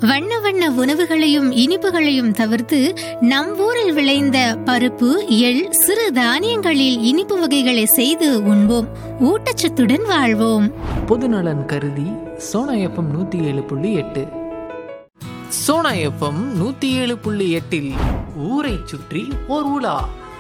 வண்ண வண்ண உணவுகளையும் இனிப்புகளையும் தவிர்த்து நம் ஊரில் விளைந்த பருப்பு எள் சிறு தானியங்களில் இனிப்பு வகைகளை செய்து உண்போம் ஊட்டச்சத்துடன் வாழ்வோம் பொதுநலன் கருதி சோனா எஃப்எம் நூற்றி ஏழு புள்ளி எட்டு சோனா எஃப்எம் நூற்றி ஏழு புள்ளி எட்டில் ஊரை சுற்றி ஓர் உலா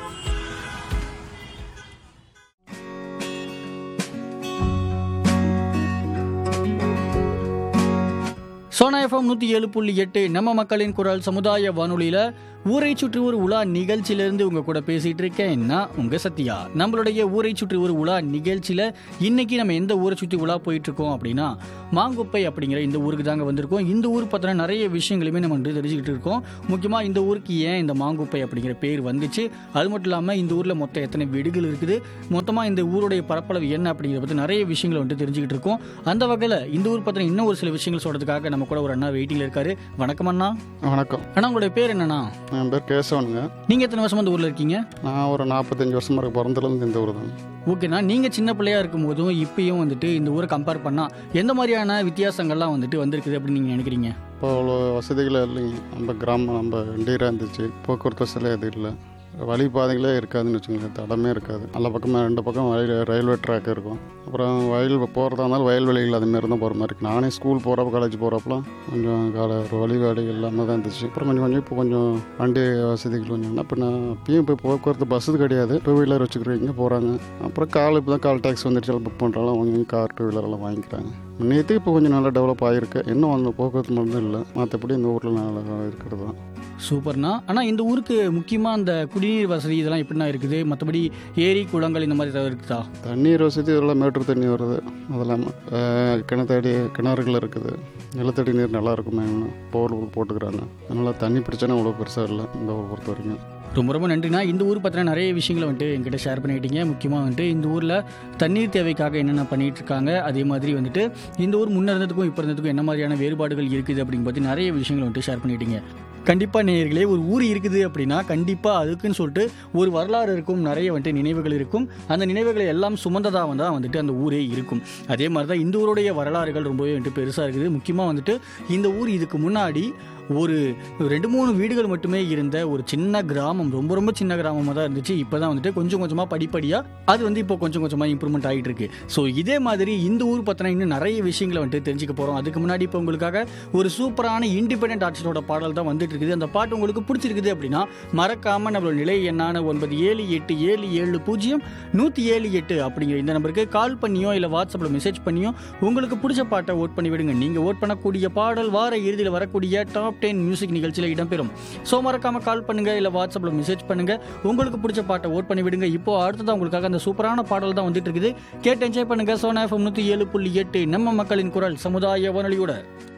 சோனா எஃப்எம் நூற்றி ஏழு புள்ளி எட்டு நம்ம மக்களின் குரல் சமுதாய வானொலியில் ஊரை சுற்றி ஒரு உலா நிகழ்ச்சியிலேருந்து உங்கள் கூட பேசிகிட்டு இருக்கேன் நான் உங்கள் சத்யா நம்மளுடைய ஊரை சுற்றி ஒரு உலா நிகழ்ச்சியில் இன்னைக்கு நம்ம எந்த ஊரை சுற்றி உலா போயிட்டு இருக்கோம் அப்படின்னா மாங்குப்பை அப்படிங்கிற இந்த ஊருக்கு தாங்க வந்திருக்கோம் இந்த ஊர் பார்த்தோன்னா நிறைய விஷயங்களுமே நம்ம வந்து தெரிஞ்சுக்கிட்டு இருக்கோம் முக்கியமாக இந்த ஊருக்கு ஏன் இந்த மாங்குப்பை அப்படிங்கிற பேர் வந்துச்சு அது மட்டும் இல்லாமல் இந்த ஊரில் மொத்தம் எத்தனை வீடுகள் இருக்குது மொத்தமாக இந்த ஊருடைய பரப்பளவு என்ன அப்படிங்கிறத பற்றி நிறைய விஷயங்களை வந்துட்டு தெரிஞ்சுக்கிட்டு இருக்கோம் அந்த வகையில் இந்த ஊர் பற்றின இன்னும் ஒரு சில விஷயங்கள் சொல்கிறதுக்காக நம்ம கூட ஒரு அண்ணா வெயிட்டிங்கில் இருக்காரு வணக்கம் அண்ணா வணக்கம் அண்ணா உங்களுடைய பேர் என்னண்ணா என் பேர் கேசவனுங்க நீங்கள் எத்தனை வருஷமா இந்த ஊரில் இருக்கீங்க நான் ஒரு நாற்பத்தஞ்சு வருஷமா இருக்க பிறந்ததுலேருந்து இந்த ஊர் தான் ஓகேண்ணா நீங்கள் சின்ன பிள்ளையா இருக்கும் போதும் இப்பயும் வந்துட்டு இந்த ஊரை கம்பேர் பண்ணால் எந்த மாதிரியான வித்தியாசங்கள் வந்துட்டு வந்திருக்குது அப்படின்னு நீங்கள் நினைக்கிறீங்க இப்போ அவ்வளோ வசதிகளே இல்லைங்க நம்ம கிராமம் நம்ம இண்டியராக இருந்துச்சு போக்குவரத்து வசதியே எதுவும் இல்லை வழி பாதைகளே இருக்காதுன்னு வச்சுக்கோங்க தடமே இருக்காது நல்ல பக்கமாக ரெண்டு பக்கம் வயல் ரயில்வே ட்ராக் இருக்கும் அப்புறம் வயல் போகிறதா இருந்தாலும் வயல்வெளிகள் அதுமாரி தான் போகிற மாதிரி இருக்கு நானே ஸ்கூல் போகிறப்ப காலேஜ் போகிறப்பலாம் கொஞ்சம் கால ஒரு வழிபாடு இல்லாமல் தான் இருந்துச்சு அப்புறம் கொஞ்சம் கொஞ்சம் இப்போ கொஞ்சம் வண்டி வசதிகள் கொஞ்சம் என்ன இப்போ நான் இப்பயும் இப்போ போக்குவரத்து பஸ்ஸு கிடையாது டூ வீலர் வச்சுக்கிறவங்க போகிறாங்க அப்புறம் கால் இப்போ தான் கால் டேக்ஸ் வந்துடுச்சு புக் பண்ணுறாங்க அவங்க கார் டூ வீலரெல்லாம் வாங்கிக்கிறாங்க முன்னேற்று இப்போ கொஞ்சம் நல்லா டெவலப் ஆகிருக்கு இன்னும் அந்த போக்குவரத்து மட்டும் இல்லை மற்றபடி இந்த ஊரில் நல்லா இருக்கிறது தான் சூப்பர்ண்ணா ஆனால் இந்த ஊருக்கு முக்கியமாக அந்த குடிநீர் வசதி இதெல்லாம் எப்படிண்ணா இருக்குது மற்றபடி ஏரி குளங்கள் இந்த மாதிரி ஏதாவது இருக்குதா தண்ணீர் வசதி இதெல்லாம் மேட்டூர் தண்ணி வருது அதெல்லாம் கிணத்தடி கிணறுகள் இருக்குது நிலத்தடி நீர் நல்லா இருக்குமே போர் போட்டுக்கிறாங்க அதனால் தண்ணி பிரச்சனை அவ்வளோ பெருசாக இல்லை இந்த ஊரை பொறுத்த வரைக்கும் ரொம்ப ரொம்ப நன்றிண்ணா இந்த ஊர் பற்றின நிறைய விஷயங்களை வந்துட்டு என்கிட்ட ஷேர் பண்ணிக்கிட்டீங்க முக்கியமாக வந்துட்டு இந்த ஊரில் தண்ணீர் தேவைக்காக என்னென்ன பண்ணிட்டு இருக்காங்க அதே மாதிரி வந்துட்டு இந்த ஊர் முன்ன இருந்ததுக்கும் இப்போ இருந்ததுக்கும் என்ன மாதிரியான வேறுபாடுகள் இருக்குது அப்படிங்க பற்றி நிறைய விஷயங்களை வந்துட்டு ஷேர் பண்ணிக்கிட்டீங்க கண்டிப்பாக நேயர்களே ஒரு ஊர் இருக்குது அப்படின்னா கண்டிப்பாக அதுக்குன்னு சொல்லிட்டு ஒரு வரலாறு இருக்கும் நிறைய வந்துட்டு நினைவுகள் இருக்கும் அந்த நினைவுகளை எல்லாம் சுமந்ததாக வந்து வந்துட்டு அந்த ஊரே இருக்கும் அதே மாதிரி தான் இந்த ஊருடைய வரலாறுகள் ரொம்பவே வந்துட்டு பெருசாக இருக்குது முக்கியமாக வந்துட்டு இந்த ஊர் இதுக்கு முன்னாடி ஒரு ரெண்டு மூணு வீடுகள் மட்டுமே இருந்த ஒரு சின்ன கிராமம் ரொம்ப ரொம்ப சின்ன கிராமமாக தான் இருந்துச்சு இப்போ தான் வந்துட்டு கொஞ்சம் கொஞ்சமாக படிப்படியாக அது வந்து இப்போ கொஞ்சம் கொஞ்சமாக இம்ப்ரூவ்மெண்ட் ஆகிட்டு இருக்கு ஸோ இதே மாதிரி இந்த ஊர் பற்றின இன்னும் நிறைய விஷயங்களை வந்துட்டு தெரிஞ்சுக்க போகிறோம் அதுக்கு முன்னாடி இப்போ உங்களுக்காக ஒரு சூப்பரான இண்டிபெண்டன்ட் ஆர்டிஸ்டோட பாடல் தான் வந்துட்டு இருக்குது அந்த பாட்டு உங்களுக்கு பிடிச்சிருக்குது அப்படின்னா மறக்காம நம்மளோட நிலை எண்ணான ஒன்பது ஏழு எட்டு ஏழு ஏழு பூஜ்ஜியம் நூற்றி ஏழு எட்டு அப்படிங்கிற இந்த நம்பருக்கு கால் பண்ணியோ இல்லை வாட்ஸ்அப்பில் மெசேஜ் பண்ணியோ உங்களுக்கு பிடிச்ச பாட்டை ஓட் பண்ணி விடுங்க நீங்கள் ஓட் பண்ணக்கூடிய பாடல் வார இறுதியில் வரக்கூடிய டாப் டென் மியூசிக் நிகழ்ச்சியில் இடம்பெறும் ஸோ மறக்காம கால் பண்ணுங்க இல்லை வாட்ஸ்அப்பில் மெசேஜ் பண்ணுங்க உங்களுக்கு பிடிச்ச பாட்டை ஓட் பண்ணி விடுங்க இப்போ அடுத்ததான் உங்களுக்காக அந்த சூப்பரான பாடல் தான் வந்துட்டு இருக்குது கேட்டு என்ஜாய் பண்ணுங்க சோனா எஃப்எம் நூற்றி ஏழு புள்ளி எட்டு நம்ம மக்களின் குரல் சமுதாய வானொலியோட